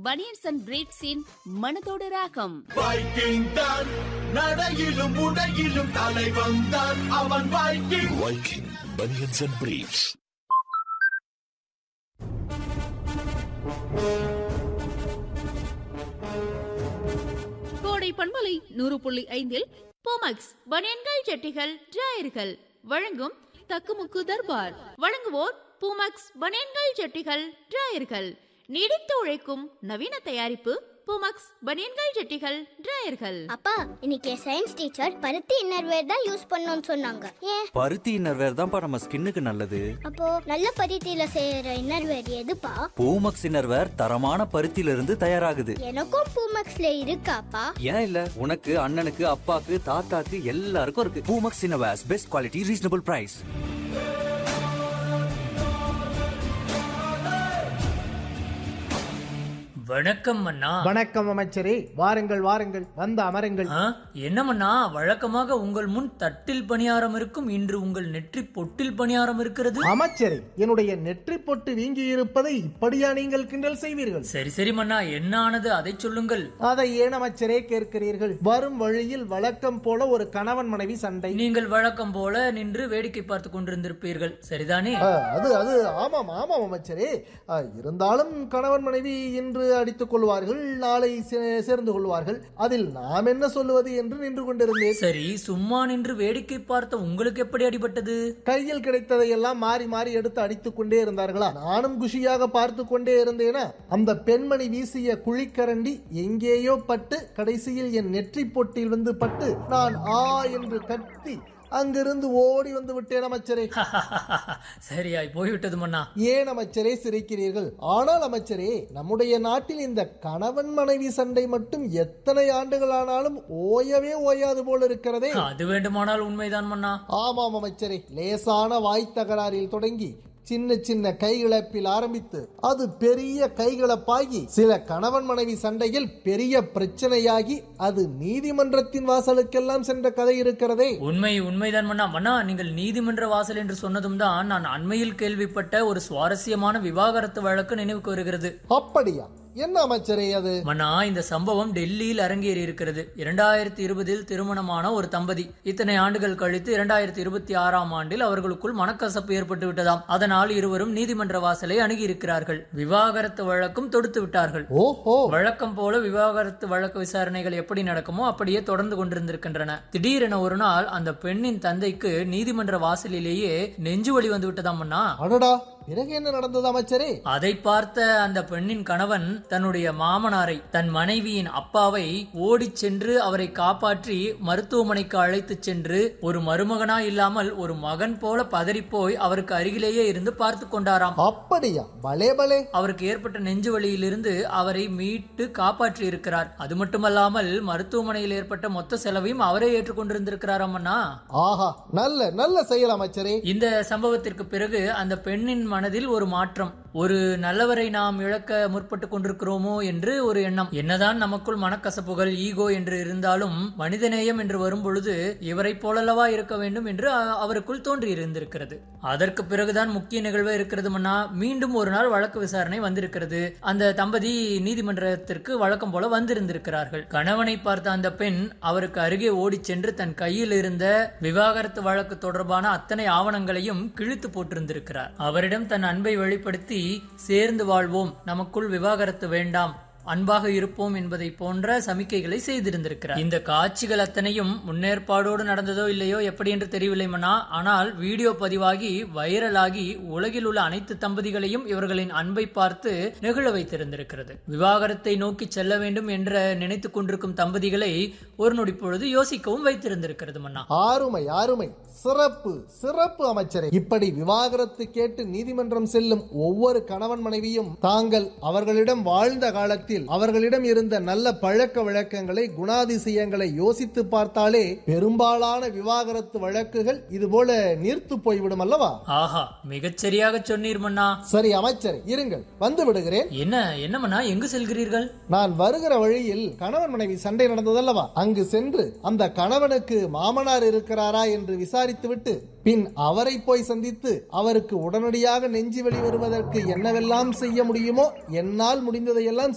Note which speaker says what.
Speaker 1: Banians and பிரீட்ஸின் மனதோடு ராகம்
Speaker 2: Viking தான் நடையிலும் உடையிலும் தலை வந்தான் அவன் Viking
Speaker 3: Viking Bunions and Briefs.
Speaker 1: கோடை பண்பலை நூறு புள்ளி ஐந்தில் போமக்ஸ் பனியன்கள் ஜட்டிகள் டிராயர்கள் வழங்கும் தக்குமுக்கு தர்பார் வழங்குவோர் பூமக்ஸ் பனியன்கள் ஜட்டிகள் டிராயர்கள் நீடித்து உழைக்கும் நவீன தயாரிப்பு பூமக்ஸ் பனியன்கள் ஜட்டிகள் டிராயர்கள்
Speaker 4: அப்பா இன்னைக்கு சயின்ஸ் டீச்சர் பருத்தி இன்னர்வேர் தான் யூஸ் பண்ணணும்னு சொன்னாங்க ஏன்
Speaker 5: பருத்தி இன்னர்வேர் தான்ப்பா நம்ம ஸ்கின்னுக்கு நல்லது
Speaker 4: அப்போ நல்ல பருத்தியில செய்யற இன்னர்வேர் எதுப்பா
Speaker 5: பூமக்ஸ் இன்னர்வேர் தரமான பருத்தியில இருந்து தயாராகுது
Speaker 4: எனக்கும் பூமக்ஸ்ல இருக்காப்பா
Speaker 5: ஏன் இல்ல உனக்கு அண்ணனுக்கு அப்பாக்கு தாத்தாக்கு எல்லாருக்கும் இருக்கு Poomex innerwears best quality reasonable price
Speaker 6: வணக்கம் அண்ணா
Speaker 7: வணக்கம் அமைச்சரே வாருங்கள் வாருங்கள் வந்து அமருங்கள்
Speaker 6: ஆ, என்னமண்ணா வழக்கமாக உங்கள் முன் தட்டில் பணியாரம் இருக்கும் இன்று உங்கள் நெற்றி பொட்டில் பணியாரம் இருக்கிறது
Speaker 7: அமைச்சரே என்னுடைய நெற்றி பொட்டு வீங்கி இருப்பதை இப்படியா நீங்கள் கிண்டல் செய்வீர்கள்
Speaker 6: சரி சரி மன்னா என்ன ஆனது அதை சொல்லுங்கள்
Speaker 7: அதை ஏன் அமைச்சரே கேட்கிறீர்கள் வரும் வழியில் வழக்கம் போல ஒரு கணவன் மனைவி சண்டை
Speaker 6: நீங்கள் வழக்கம் போல நின்று வேடிக்கை பார்த்து கொண்டிருந்திருப்பீர்கள் சரிதானே
Speaker 7: ஆ, அது அது ஆமாம் ஆமாம் அமைச்சரே ஆ, இருந்தாலும் கணவன் மனைவி இன்று அடித்துக் கொள்வார்கள் நாளை சே- சேர்ந்து கொள்வார்கள் அதில் நாம் என்ன சொல்லுவது என்று நின்று கொண்டிருந்தேன்
Speaker 6: சரி சும்மா நின்று வேடிக்கை பார்த்த உங்களுக்கு எப்படி அடிபட்டது
Speaker 7: கையில் கிடைத்ததை எல்லாம் மாறி மாறி எடுத்து அடித்துக் கொண்டே இருந்தார்களா நானும் குஷியாக பார்த்து கொண்டே இருந்தேனா அந்த பெண்மணி வீசிய குழிக்கரண்டி எங்கேயோ பட்டு கடைசியில் என் நெற்றி பொட்டில் வந்து பட்டு நான் ஆ என்று கத்தி அங்கிருந்து ஓடி வந்து விட்டேன் அமைச்சரே
Speaker 6: சரியாய் போய்விட்டது மன்னா
Speaker 7: ஏன் அமைச்சரே சிரிக்கிறீர்கள் ஆனால் அமைச்சரே நம்முடைய நாட்டில் இந்த கணவன் மனைவி சண்டை மட்டும் எத்தனை ஆண்டுகள் ஆனாலும் ஓயவே ஓயாது போல இருக்கிறதே
Speaker 6: அது வேண்டுமானால் உண்மைதான் மன்னா
Speaker 7: ஆமாம் அமைச்சரே லேசான வாய் தகராறில் தொடங்கி சின்ன சின்ன கைகிழப்பில் ஆரம்பித்து அது பெரிய கைகிழப்பாகி சில கணவன் மனைவி சண்டையில் பெரிய பிரச்சனையாகி அது நீதிமன்றத்தின் வாசலுக்கெல்லாம் சென்ற கதை இருக்கிறதே
Speaker 6: உண்மை உண்மைதான் மன்னா மன்னா நீங்கள் நீதிமன்ற வாசல் என்று சொன்னதும் தான் நான் அண்மையில் கேள்விப்பட்ட ஒரு சுவாரஸ்யமான விவாகரத்து வழக்கு நினைவுக்கு வருகிறது
Speaker 7: அப்படியா என்ன அமைச்சரே அது
Speaker 6: மன்னா இந்த சம்பவம் டெல்லியில் அரங்கேறி இருக்கிறது இரண்டாயிரத்தி இருபதில் திருமணமான ஒரு தம்பதி இத்தனை ஆண்டுகள் கழித்து இரண்டாயிரத்தி இருபத்தி ஆறாம் ஆண்டில் அவர்களுக்குள் மனக்கசப்பு ஏற்பட்டு விட்டதாம் அதனால் இருவரும் நீதிமன்ற வாசலை அணுகி இருக்கிறார்கள் விவாகரத்து வழக்கும் தொடுத்து விட்டார்கள்
Speaker 7: ஓஹோ
Speaker 6: வழக்கம் போல விவாகரத்து வழக்கு விசாரணைகள் எப்படி நடக்குமோ அப்படியே தொடர்ந்து கொண்டிருந்திருக்கின்றன திடீரென ஒரு நாள் அந்த பெண்ணின் தந்தைக்கு நீதிமன்ற வாசலிலேயே நெஞ்சு வலி வந்து விட்டதாம் அண்ணா
Speaker 7: அடடா பிறகு என்ன நடந்தது அமைச்சரே
Speaker 6: அதை பார்த்த அந்த பெண்ணின் கணவன் தன்னுடைய மாமனாரை தன் மனைவியின் அப்பாவை ஓடிச் சென்று அவரை காப்பாற்றி மருத்துவமனைக்கு அழைத்துச் சென்று ஒரு மருமகனா இல்லாமல் ஒரு மகன் போல பதறிப்போய் அவருக்கு அருகிலேயே இருந்து பார்த்து கொண்டாராம்
Speaker 7: அப்படியா பலே பலே
Speaker 6: அவருக்கு ஏற்பட்ட நெஞ்சு வலியிலிருந்து அவரை மீட்டு காப்பாற்றி இருக்கிறார் அது மட்டுமல்லாமல் மருத்துவமனையில் ஏற்பட்ட மொத்த செலவையும் அவரே ஏற்றுக்கொண்டிருந்திருக்கிறாராம் அண்ணா
Speaker 7: ஆஹா நல்ல நல்ல செயல் அமைச்சரே
Speaker 6: இந்த சம்பவத்திற்கு பிறகு அந்த பெண்ணின் மனதில் ஒரு மாற்றம் ஒரு நல்லவரை நாம் இழக்க முற்பட்டு கொண்டிருக்கிறோமோ என்று ஒரு எண்ணம் என்னதான் நமக்குள் மனக்கசப்புகள் ஈகோ என்று இருந்தாலும் மனிதநேயம் என்று வரும் பொழுது இவரை போலல்லவா இருக்க வேண்டும் என்று அ- அவருக்குள் தோன்றி இருந்திருக்கிறது அதற்கு பிறகுதான் முக்கிய நிகழ்வு இருக்கிறது மன்னா மீண்டும் ஒரு நாள் வழக்கு விசாரணை வந்திருக்கிறது அந்த தம்பதி நீதிமன்றத்திற்கு வழக்கம் போல வந்திருந்திருக்கிறார்கள் கணவனை பார்த்த அந்த பெண் அவருக்கு அருகே ஓடிச் சென்று தன் கையில் இருந்த விவாகரத்து வழக்கு தொடர்பான அத்தனை ஆவணங்களையும் கிழித்து போட்டிருந்திருக்கிறார் அவரிடம் தன் அன்பை வெளிப்படுத்தி சேர்ந்து வாழ்வோம் நமக்குள் விவாகரத்து வேண்டாம் அன்பாக இருப்போம் என்பதை போன்ற சமிக்கைகளை செய்திருந்திருக்கிறார் இந்த காட்சிகள் அத்தனையும் முன்னேற்பாடோடு நடந்ததோ இல்லையோ எப்படி என்று தெரியவில்லை மன்னா ஆனால் வீடியோ பதிவாகி வைரலாகி உலகில் உள்ள அனைத்து தம்பதிகளையும் இவர்களின் அன்பை பார்த்து நெகிழ வைத்திருந்திருக்கிறது விவாகரத்தை நோக்கி செல்ல வேண்டும் என்ற நினைத்துக் கொண்டிருக்கும் தம்பதிகளை ஒரு நொடி பொழுது யோசிக்கவும் வைத்திருந்திருக்கிறது மன்னா
Speaker 7: ஆறுமை ஆறுமை சிறப்பு சிறப்பு அமைச்சரே இப்படி விவாகரத்து கேட்டு நீதிமன்றம் செல்லும் ஒவ்வொரு கணவன் மனைவியும் தாங்கள் அவர்களிடம் வாழ்ந்த காலத்தில் அவர்களிடம் இருந்த நல்ல பழக்க வழக்கங்களை குணாதிசயங்களை யோசித்து பார்த்தாலே பெரும்பாலான விவாகரத்து வழக்குகள் இதுபோல நீர்த்து போய்விடும் அல்லவா
Speaker 6: ஆஹா மிகச் சரியாக சொன்னீர் மன்னா
Speaker 7: சரி அமைச்சரே இருங்கள் வந்து விடுகிறேன்
Speaker 6: என்ன என்ன மன்னா எங்கு செல்கிறீர்கள்
Speaker 7: நான் வருகிற வழியில் கணவன் மனைவி சண்டை நடந்ததல்லவா அங்கு சென்று அந்த கணவனுக்கு மாமனார் இருக்கிறாரா என்று விசாரித்துவிட்டு பின் அவரை போய் சந்தித்து அவருக்கு உடனடியாக நெஞ்சு வெளி வருவதற்கு என்னவெல்லாம் செய்ய முடியுமோ என்னால் முடிந்ததையெல்லாம்